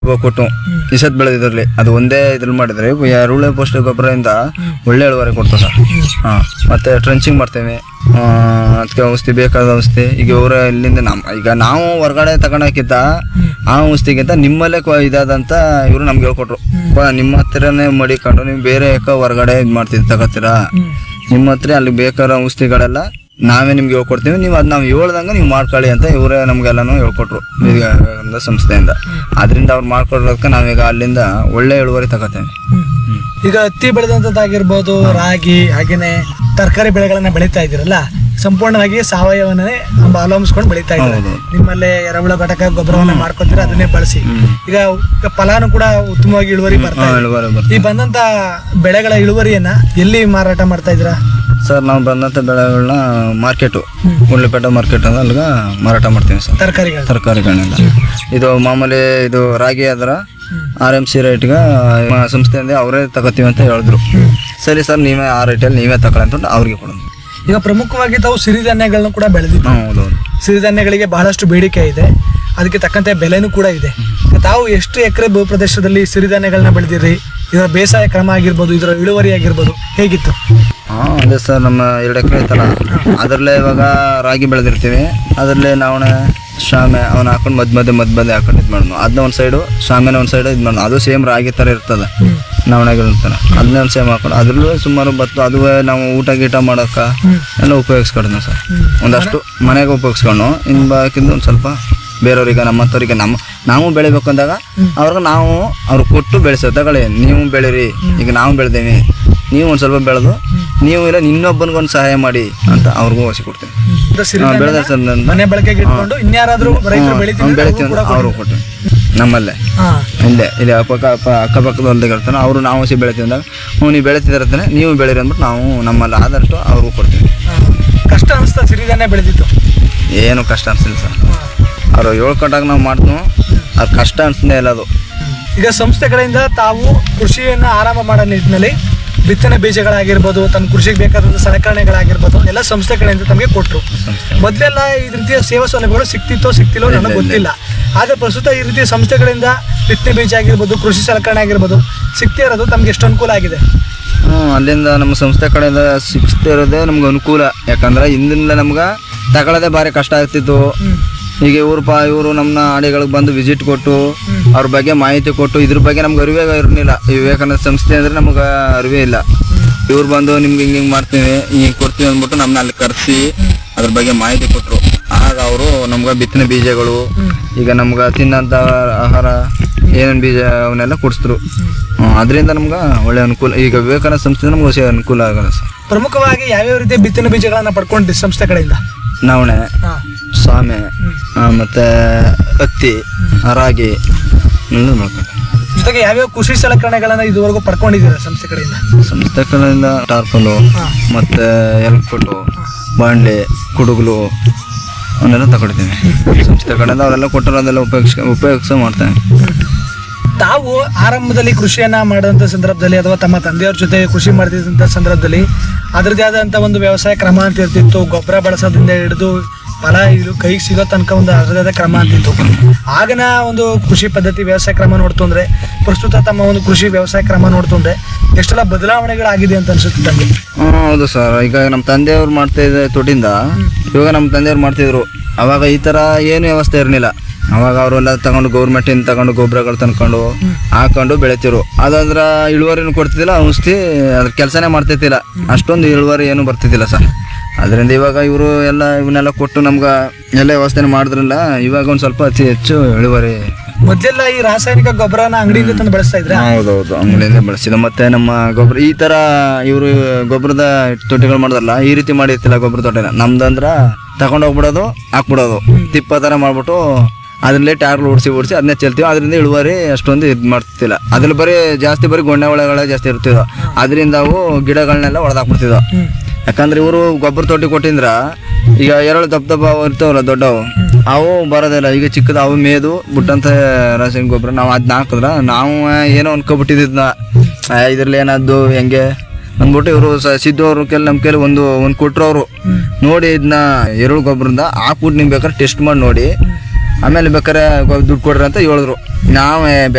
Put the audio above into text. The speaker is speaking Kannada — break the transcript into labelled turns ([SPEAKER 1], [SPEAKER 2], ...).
[SPEAKER 1] ಕೊಟ್ಟು ಈ ಸತ್ ಬೆಳೆದಿದ್ರಲ್ಲಿ ಅದು ಒಂದೇ ಇದ್ರಲ್ಲಿ ಮಾಡಿದ್ರೆ ಎರುಳೆ ಪೋಸ್ಟ್ ಗೊಬ್ಬರದಿಂದ ಒಳ್ಳೆ ಇಳುವರಿ ಕೊಡ್ತದೆ ಸರ್ ಹಾಂ ಮತ್ತೆ ಟ್ರಂಚಿಂಗ್ ಮಾಡ್ತೇವೆ ಅದಕ್ಕೆ ಔಷಧಿ ಬೇಕಾದ ಔಷಧಿ ಈಗ ಇವರ ಇಲ್ಲಿಂದ ನಮ್ಮ ಈಗ ನಾವು ಹೊರಗಡೆ ತಗೊಳಕ್ಕಿಂತ ಆ ಔಷಧಿಗಿಂತ ನಿಮ್ಮಲ್ಲೇ ಕೊ- ಇದಾದಂತ ಇವರು ನಮ್ಗೆ ಹೇಳ್ಕೊಟ್ರು ಪ- ನಿಮ್ಮ ಹತ್ರನೇ ಮಡಿಕೊಂಡು ನೀವು ಬೇರೆ ಯಾಕೆ ಹೊರಗಡೆ ಇದು ಮಾಡ್ತಿದ್ದು ತಗೋತೀರಾ ನಿಮ್ಮ ಹತ್ರ ಅಲ್ಲಿ ಬೇಕಾದ ಔಷಧಿಗಳೆಲ್ಲ ನಾವೇ ನಿಮ್ಗೆ ಹೇಳ್ಕೊಡ್ತೀವಿ ನೀವು ಅದು ನಾವು ಹೇಳ್ದಂಗೆ ನೀವು ಮಾಡ್ಕೊಳ್ಳಿ ಅಂತ ಇವರೇ ನಮ್ಗೆಲ್ಲನೂ ಹೇಳ್ಕೊಟ್ರು ವಿವೇಕಾನಂದ ಸಂಸ್ಥೆಯಿಂದ ಅದರಿಂದ ಅವ್ರು ಮಾಡ್ಕೊಡೋದಕ್ಕೆ ನಾವೀಗ ಅಲ್ಲಿಂದ ಒಳ್ಳೆ ಇಳುವರಿ ತಗೋತೇವೆ
[SPEAKER 2] ಈಗ ಹತ್ತಿ ಬೆಳೆದಂಥದ್ದಾಗಿರ್ಬೋದು ರಾಗಿ ಹಾಗೇನೆ ತರಕಾರಿ ಬೆಳೆಗಳನ್ನ ಬೆಳೀತಾ ಇದ್ದೀರಲ್ಲ ಸಂಪೂರ್ಣವಾಗಿ ಸಾವಯವನ್ನೇ ಅವಲಂಬಿಸ್ಕೊಂಡು ಬೆಳೀತಾ ಇದ್ದಾರೆ
[SPEAKER 1] ಹೌದು.
[SPEAKER 2] ನಿಮ್ಮಲ್ಲೇ ಎರೆಹುಳ ಘಟಕ ಗೊಬ್ಬರವನ್ನ ಮಾಡ್ಕೊತೀರ ಅದನ್ನೇ ಬಳಸಿ ಈಗ ಈಗ ಫಲಾನು ಕೂಡ ಉತ್ತಮವಾಗಿ ಇಳುವರಿ ಬರ್ತಾ
[SPEAKER 1] ಹಾಂ
[SPEAKER 2] ಇದೆ
[SPEAKER 1] ಇಳುವರಿ
[SPEAKER 2] ಈ
[SPEAKER 1] ಬರ್ತದೆ
[SPEAKER 2] ಬಂದಂತ ಬೆಳೆಗಳ ಇಳುವರಿಯನ್ನ ಎಲ್ಲಿ ಮಾರಾಟ ಮಾಡ್ತಾ ಇದ್ದೀರಾ
[SPEAKER 1] ಸರ್ ನಾವು ಬಂದಂಥ ಬೆಳೆಗಳನ್ನ ಮಾರ್ಕೆಟು ಉಳ್ಳಿಪೇಟೆ ಮಾರ್ಕೆಟ್ ಅಂದ್ರೆ ಅಲ್ಲಿಗೆ ಮಾರಾಟ ಮಾಡ್ತೀವಿ ಸರ್
[SPEAKER 2] ತರಕಾರಿಗಳು
[SPEAKER 1] ತರಕಾರಿಗಳನ್ನೆಲ್ಲ ಇದು ಮಾಮೂಲಿ ಇದು ರಾಗಿ ಆದ್ರ ಆರ್ ಎಮ್ ಸಿ ರೇಟ್ಗೆ ಸಂಸ್ಥೆಯಿಂದ ಅವರೇ ತಗೋತೀವಿ ಅಂತ ಹೇಳಿದ್ರು ಸರಿ ಸರ್ ನೀವೇ ಆ ರೇಟಲ್ಲಿ ನೀವೇ ತಗೊಳ್ಳಿ ಅಂತ ಅವ್ರಿಗೆ ಕೊಡೋದು
[SPEAKER 2] ಈಗ ಪ್ರಮುಖವಾಗಿ ತಾವು ಸಿರಿಧಾನ್ಯಗಳನ್ನ ಕೂಡ ಬೆಳೆದಿದ್ದು
[SPEAKER 1] ಹಾಂ ಹೌದೌದು
[SPEAKER 2] ಸಿರಿಧಾನ್ಯಗಳಿಗೆ ಬಹಳಷ್ಟು ಬೇಡಿಕೆ ಇದೆ ಅದಕ್ಕೆ ತಕ್ಕಂತೆ ಬೆಲೆನೂ ಕೂಡ ಇದೆ ತಾವು ಎಷ್ಟು ಎಕರೆ ಭೂ ಪ್ರದೇಶದಲ್ಲಿ ಸಿರಿಧಾನ್ಯಗಳನ್ನ ಬೆಳೆದಿರಿ ಇದರ ಬೇಸಾಯ ಕ್ರಮ ಆಗಿರ್ಬೋದು ಇದರ ಇಳುವರಿ ಆಗಿರ್ಬೋದು ಹೇಗಿತ್ತು
[SPEAKER 1] ಹಾಂ ಅದೇ ಸರ್ ನಮ್ಮ ಎರಡು ಎಕರೆ ಐತಲ್ಲ ಅದರಲ್ಲೇ ಇವಾಗ ರಾಗಿ ಬೆಳೆದಿರ್ತೀವಿ ಅದರಲ್ಲೇ ನಾವೇ ಶಾಮೆ ಅವನ್ನ ಹಾಕೊಂಡು ಮಧ್ಯ ಮಧ್ಯೆ ಮಧ್ಯ ಮಧ್ಯೆ ಹಾಕೊಂಡು ಇದು ಮಾಡೋದು ಅದನ್ನ ಒಂದು ಸೈಡು ಶಾಮೆನ ಒಂದು ಸೈಡು ಇದು ಮಾಡೋದು ಅದು ಸೇಮ್ ರಾಗಿ ಥರ ಇರ್ತದೆ ನವಣೆಗಳಿರ್ತಾನೆ ಅದನ್ನೇ ಒಂದು ಸೇಮ್ ಹಾಕೊಂಡು ಅದ್ರಲ್ಲೂ ಸುಮಾರು ಬತ್ತು ಅದುವೇ ನಾವು ಊಟ ಗೀಟ ಮಾಡೋಕೆ ಎಲ್ಲ ಉಪಯೋಗಿಸ್ಕೊಡ್ತೀವಿ ಸರ್ ಒಂದಷ್ಟು ಮನೆಗೆ ಉಪಯೋಗಿಸ್ಕೊಂಡು ಇನ್ನು ಬಾಕಿಂದ ಒಂದು ಸ್ವಲ್ಪ ಬೇರೆಯವ್ರಿಗೆ ನಮ್ಮ ಹತ್ತವ್ರಿಗೆ ನಮ್ಮ ನಾವು ಬೆಳಿಬೇಕು ಅಂದಾಗ ಅವ್ರಿಗೆ ನಾವು ಅವ್ರು ಕೊಟ್ಟು ಬೆಳೆಸೋ ತಗೊಳ್ಳಿ ನೀವು ಬೆಳೀರಿ ಈಗ ನಾವು ಬೆಳೆದೇವಿ ನೀವು ಒಂದು ಸ್ವಲ್ಪ ಬೆಳೆದು ನೀವು ಇಲ್ಲ ಇನ್ನೊಬ್ಬನಿಗೊಂದು ಸಹಾಯ ಮಾಡಿ ಅಂತ ಅವ್ರಿಗೂ ಹೊಸಿ ಕೊಡ್ತೀವಿ
[SPEAKER 2] ಇದು ಸಿರಿಧಾನ್ಯ
[SPEAKER 1] ಬೆಳೆದ ಸರ್ ನನ್ನ
[SPEAKER 2] ಮನೆ ಬಳಕೆಗೆ ಇಟ್ಕೊಂಡು ಇನ್ಯಾರಾದ್ರೂ ರೈತರು ಬೆಳಿತೀವಿ
[SPEAKER 1] ಅವ್ನು
[SPEAKER 2] ಅಂದ್ರೆ
[SPEAKER 1] ಬೆಳಿತೀವಿ
[SPEAKER 2] ಅವ್ರಿಗೂ
[SPEAKER 1] ಅಂತ
[SPEAKER 2] ಕೂಡ
[SPEAKER 1] ಅವರು ಕೊಟ್ಟು ನಮ್ಮಲ್ಲೇ
[SPEAKER 2] ಹಾ
[SPEAKER 1] ಇಲ್ಲೇ ಇಲ್ಲಿ ಅಕ್ಕಪಕ್ಕ ಅಪ್ಪ ಅಕ್ಕಪಕ್ಕದ ಹೊಲ್ದಾಗ ಇರ್ತಾನೆ ಅವರು ನಾವು ಹಸಿ ಬೆಳಿತೀವಿ ಅಂದಾಗ ಹ್ಞೂ ನೀವು ಬೆಳಿತಿದಾರತ್ತಾನೆ ನೀವು ಬೆಳೀರಿ ಅಂದ್ಬಿಟ್ಟು ನಾವು ನಮ್ಮಲ್ಲಿ ಆದಷ್ಟು ಅವ್ರಿಗೂ ಕೊಡ್ತೀವಿ
[SPEAKER 2] ಹಾ. ಕಷ್ಟ ಅನಿಸ್ತಾ ಸಿರಿಧಾನ್ಯ ಬೆಳೆದಿತ್ತು
[SPEAKER 1] ಏನು ಕಷ್ಟ ಅನ್ಸಿಲ್ಲ ಸರ್ ಅವ್ರು ಹೇಳ್ಕೊಟ್ಟಾಗ ನಾವು ಮಾಡ್ತೀವಿ ಅದು ಕಷ್ಟ ಅನ್ಸದೇ ಇಲ್ಲ ಅದು
[SPEAKER 2] ಈಗ ಸಂಸ್ಥೆಗಳಿಂದ ತಾವು ಕೃಷಿಯನ್ನ ಆರಂಭ ಮಾಡೋ ನಿಟ್ಟಿನಲ್ಲಿ ಬಿತ್ತನೆ ಬೀಜಗಳಾಗಿರ್ಬೋದು ತಮ್ಮ ಕೃಷಿಗೆ ಬೇಕಾದಂಥ ಸಲಕರಣೆಗಳಾಗಿರ್ಬೋದು ಎಲ್ಲ ಸಂಸ್ಥೆಗಳಿಂದ ತಮಗೆ ಕೊಟ್ಟರು
[SPEAKER 1] ಸಂಸ್ಥೆ
[SPEAKER 2] ಮೊದಲೆಲ್ಲ ಈ ರೀತಿಯ ಸೇವಾ ಸೌಲಭ್ಯಗಳು ಸಿಕ್ತಿತ್ತೋ ಸಿಕ್ತಿಲ್ಲೋ ನನಗೆ ಗೊತ್ತಿಲ್ಲ ಆದರೆ ಪ್ರಸ್ತುತ ಈ ರೀತಿಯ ಸಂಸ್ಥೆಗಳಿಂದ ಬಿತ್ತನೆ ಬೀಜ ಆಗಿರ್ಬೋದು ಕೃಷಿ ಸಲಕರಣೆ ಆಗಿರ್ಬೋದು ಸಿಗ್ತಾ ಇರೋದು ತಮ್ಗೆ ಎಷ್ಟು ಅನುಕೂಲ ಆಗಿದೆ
[SPEAKER 1] ಹ್ಞೂ ಅಲ್ಲಿಂದ ನಮ್ಮ ಸಂಸ್ಥೆ ಕಡೆಯಿಂದ ಸಿಕ್ಸ್ತಿರೋದೇ ನಮ್ಗೆ ಅನುಕೂಲ ಯಾಕಂದ್ರೆ ಹಿಂದಿಂದ ನಮ್ಗೆ ತಗೊಳ್ಳೋದೇ ಭಾರಿ ಕಷ್ಟ ಆಗ್ತಿತ್ತು ಈಗ ಇವ್ರು ಪಾ ಇವರು ನಮ್ಮನ್ನ ಆಡಿಗಳಿಗೆ ಬಂದು ವಿಸಿಟ್ ಕೊಟ್ಟು ಅವ್ರ ಬಗ್ಗೆ ಮಾಹಿತಿ ಕೊಟ್ಟು ಇದ್ರ ಬಗ್ಗೆ ನಮ್ಗೆ ಅರಿವೇ ಇರಲಿಲ್ಲ ಈ ವಿವೇಕಾನಂದ ಸಂಸ್ಥೆ ಅಂದರೆ ನಮ್ಗೆ ಅರಿವೇ ಇಲ್ಲ ಇವ್ರು ಬಂದು ನಿಮ್ಗೆ ಹಿಂಗೆ ಹಿಂಗೆ ಮಾಡ್ತೀವಿ ಹಿಂಗೆ ಕೊಡ್ತೀವಿ ಅಂದ್ಬಿಟ್ಟು ನಮ್ಮನ್ನ ಅಲ್ಲಿ ಕರೆಸಿ ಅದ್ರ ಬಗ್ಗೆ ಮಾಹಿತಿ ಕೊಟ್ಟರು ಆಗ ಅವರು ನಮ್ಗೆ ಬಿತ್ತನೆ ಬೀಜಗಳು ಈಗ ನಮ್ಗೆ ತಿನ್ನಂಥ ಆಹಾರ ಏನೇನು ಬೀಜ ಅವನ್ನೆಲ್ಲ ಕೊಡಿಸಿದ್ರು ಅದರಿಂದ ನಮ್ಗೆ ಒಳ್ಳೆ ಅನುಕೂಲ ಈಗ ವಿವೇಕಾನಂದ ಸಂಸ್ಥೆ ನಮ್ಗೆ ಹೊಸ ಅನುಕೂಲ ಆಗಲ್ಲ ಸರ್
[SPEAKER 2] ಪ್ರಮುಖವಾಗಿ ಯಾವ್ಯಾವ ರೀತಿಯ ಬಿತ್ತನೆ ಬೀಜಗಳನ್ನ ಪಡ್ಕೊಂಡು ಸಂಸ್ಥೆಗಳಿಂದ
[SPEAKER 1] ನವಣೆ
[SPEAKER 2] ಹಾಂ
[SPEAKER 1] ಸಾಮೆ ಆ, ಮತ್ತೆ ಹತ್ತಿ ರಾಗಿ ಎಲ್ಲ ಮಾಡ್ಕೊಂಡು
[SPEAKER 2] ಜೊತೆಗೆ ಯಾವ್ಯಾವ ಕೃಷಿ ಸಲಕರಣೆಗಳನ್ನ ಇದುವರೆಗೂ ಪಡ್ಕೊಂಡಿದ್ದೀರಾ ಸಂಸ್ಥೆ ಕಡೆಯಿಂದ
[SPEAKER 1] ಸಂಸ್ಥೆ ಕಡೆಯಿಂದ ಟಾರ್ಪಲು
[SPEAKER 2] ಹಾಂ
[SPEAKER 1] ಮತ್ತು ಎಲ್ಪಟ್ಟು ಬಾಂಡ್ಲೆ ಕುಡುಗಲು ಅವನ್ನೆಲ್ಲ ತಗೊಳ್ತೀವಿ ಸಂಸ್ಥೆ ಕಡೆಯಿಂದ ಅವರೆಲ್ಲ ಕೊಟ್ಟರು ಅದೆಲ್ಲ ಉಪಯೋಗಿಸ್ ಉಪಯೋಗಿಸ ಮಾಡ್ತೇವೆ
[SPEAKER 2] ತಾವು ಆರಂಭದಲ್ಲಿ ಕೃಷಿಯನ್ನ ಮಾಡುವಂಥ ಸಂದರ್ಭದಲ್ಲಿ ಅಥವಾ ತಮ್ಮ ತಂದೆಯವ್ರ ಜೊತೆ ಕೃಷಿ ಮಾಡ್ತಿದ್ದಂಥ ಸಂದರ್ಭದಲ್ಲಿ ಅದರದ್ದೇ ಆದಂಥ ಒಂದು ವ್ಯವಸಾಯ ಕ್ರಮ ಅಂತ ಇರ್ತಿತ್ತು ಗೊಬ್ಬರ ಬಳಸೋದ್ರಿಂದ ಹಿಡಿದು ಫಲ ಇದು ಕೈಗೆ ಸಿಗೋ ತನಕ ಒಂದು ಅದರದೇ ಆದ ಕ್ರಮ ಅಂತಿತ್ತು ಆಗಿನ ಒಂದು ಕೃಷಿ ಪದ್ಧತಿ ವ್ಯವಸಾಯ ಕ್ರಮ ನೋಡ್ತು ಅಂದ್ರೆ ಪ್ರಸ್ತುತ ತಮ್ಮ ಒಂದು ಕೃಷಿ ವ್ಯವಸಾಯ ಕ್ರಮ ನೋಡ್ತು ಅಂದ್ರೆ ಎಷ್ಟೆಲ್ಲ ಬದಲಾವಣೆಗಳಾಗಿದೆ ಅಂತ ಅನ್ಸುತ್ತೆ ತಮಗೆ
[SPEAKER 1] ಹ್ಮ್, ಹೌದು ಸರ್ ಈಗ ನಮ್ಮ ತಂದೆಯವ್ರು ಮಾಡ್ತಾ ಇದ್ದ ತೊಟ್ಟಿಂದ ಇವಾಗ ನಮ್ಮ ತಂದೆಯವ್ರು ಮಾಡ್ತಿದ್ರು ಅವಾಗ ಈ ಥರ ಏನು ವ್ಯವಸ್ಥೆ ಇರಲಿಲ್ಲ ಅವಾಗ ಅವರೆಲ್ಲ ತಗೊಂಡು ಗೌರ್ಮೆಂಟಿಂದ ತಗೊಂಡು ಗೊಬ್ಬರಗಳು ತಂದ್ಕೊಂಡು ಹಾಕೊಂಡು ಬೆಳಿತಿರು ಅದಂದ್ರೆ ಇಳುವರಿನೂ ಕೊಡ್ತಿದ್ದಿಲ್ಲ ಔಷಧಿ ಅದ್ರ ಕೆಲಸನೇ ಮಾಡ್ತಿದ್ದಿಲ್ಲ ಅಷ್ಟೊಂದು ಇಳುವರಿ ಏನು ಬರ್ತಿದ್ದಿಲ್ಲ ಸರ್ ಅದರಿಂದ ಇವಾಗ ಇವರು ಎಲ್ಲ ಇವನ್ನೆಲ್ಲ ಕೊಟ್ಟು ನಮ್ಗೆ ಎಲ್ಲ ವ್ಯವಸ್ಥೆ ಮಾಡಿದ್ರಲ್ಲ ಇವಾಗ ಒಂದು ಸ್ವಲ್ಪ ಅತಿ ಹೆಚ್ಚು ಇಳುವರಿ
[SPEAKER 2] ಮೊದಲೆಲ್ಲ ಈ ರಾಸಾಯನಿಕ ಗೊಬ್ಬರನ ಅಂಗಡಿಯಿಂದ ತಂದು ಬಳಸ್ತಾ ಇದ್ರೆ
[SPEAKER 1] ಹೌದೌದು ಅಂಗಡಿಯಿಂದ ಬಳಸಿದ ಮತ್ತೆ ನಮ್ಮ ಗೊಬ್ಬರ ಈ ತರ ಇವರು ಗೊಬ್ಬರದ ತೊಟ್ಟಿಗಳು ಮಾಡೋದಲ್ಲ ಈ ರೀತಿ ಮಾಡಿರ್ತಿಲ್ಲ ಗೊಬ್ಬರ ತೊಟ್ಟಿನ ನಮ್ದಂದ್ರ ತಗೊಂಡ್ ಹೋಗ್ಬಿಡೋದು ಹಾಕ್ಬಿಡೋದು ತಿಪ್ಪ ತರ ಮಾಡ್ಬಿಟ್ಟು ಅದ್ರಲ್ಲೇ ಟ್ಯಾರ್ಗಳು ಓಡಿಸಿ ಓಡಿಸಿ ಅದನ್ನೇ ಚೆಲ್ತೀವಿ ಅದರಿಂದ ಇಳುವರಿ ಅಷ್ಟೊಂದು ಇದು ಮಾಡ್ತಿಲ್ಲ ಅದ್ರಲ್ಲಿ ಬರೀ ಜಾಸ್ತಿ ಬರೀ ಗೊಣ್ಣೆ ಒಳಗಳೇ ಜಾಸ್ತಿ ಇರ್ತಿದ್ವು ಅದರಿಂದ ಅವು ಗಿಡಗಳನ್ನೆಲ್ಲ ಹೊಡೆದಾಕ್ಬಿಡ್ತಿದ್ವು ಯಾಕಂದ್ರೆ ಇವರು ಗೊಬ್ಬರ ತೊಟ್ಟಿ ಕೊಟ್ಟಿಂದ್ರ ಈಗ ಎರಡು ದಪ್ಪ ದಪ್ಪ ಅವು ಇರ್ತಾವಲ್ಲ ದೊಡ್ಡವು ಅವು ಬರೋದಿಲ್ಲ ಈಗ ಚಿಕ್ಕದ ಅವು ಮೇದು ಬಿಟ್ಟಂತ ರಾಸಾಯನಿಕ ಗೊಬ್ಬರ ನಾವು ಅದನ್ನ ಹಾಕಿದ್ರ ನಾವು ಏನೋ ಅನ್ಕೊಬಿಟ್ಟಿದ್ದ ಇದ್ರಲ್ಲಿ ಏನಾದ್ದು ಹೆಂಗೆ ಅಂದ್ಬಿಟ್ಟು ಇವರು ಸಿದ್ದು ಅವ್ರ ಕೆಲ ನಮ್ಮ ಕೆಲ ಒಂದು ಒಂದು ಕೊಟ್ರು ಅವರು ನೋಡಿ ಇದನ್ನ ಎರುಳು ಗೊಬ್ಬರದಿಂದ ಹಾಕ್ಬಿಟ್ಟು ನೀವು ಬೇಕಾದ್ರೆ ಟೆಸ್ಟ್ ಮಾಡಿ ನೋಡಿ ಆಮೇಲೆ ಬೇಕಾದ್ರೆ ಗೊ- ದುಡ್ಡು ಕೊಡ್ರಿ ಅಂತ ಹೇಳಿದ್ರು ನಾವೇ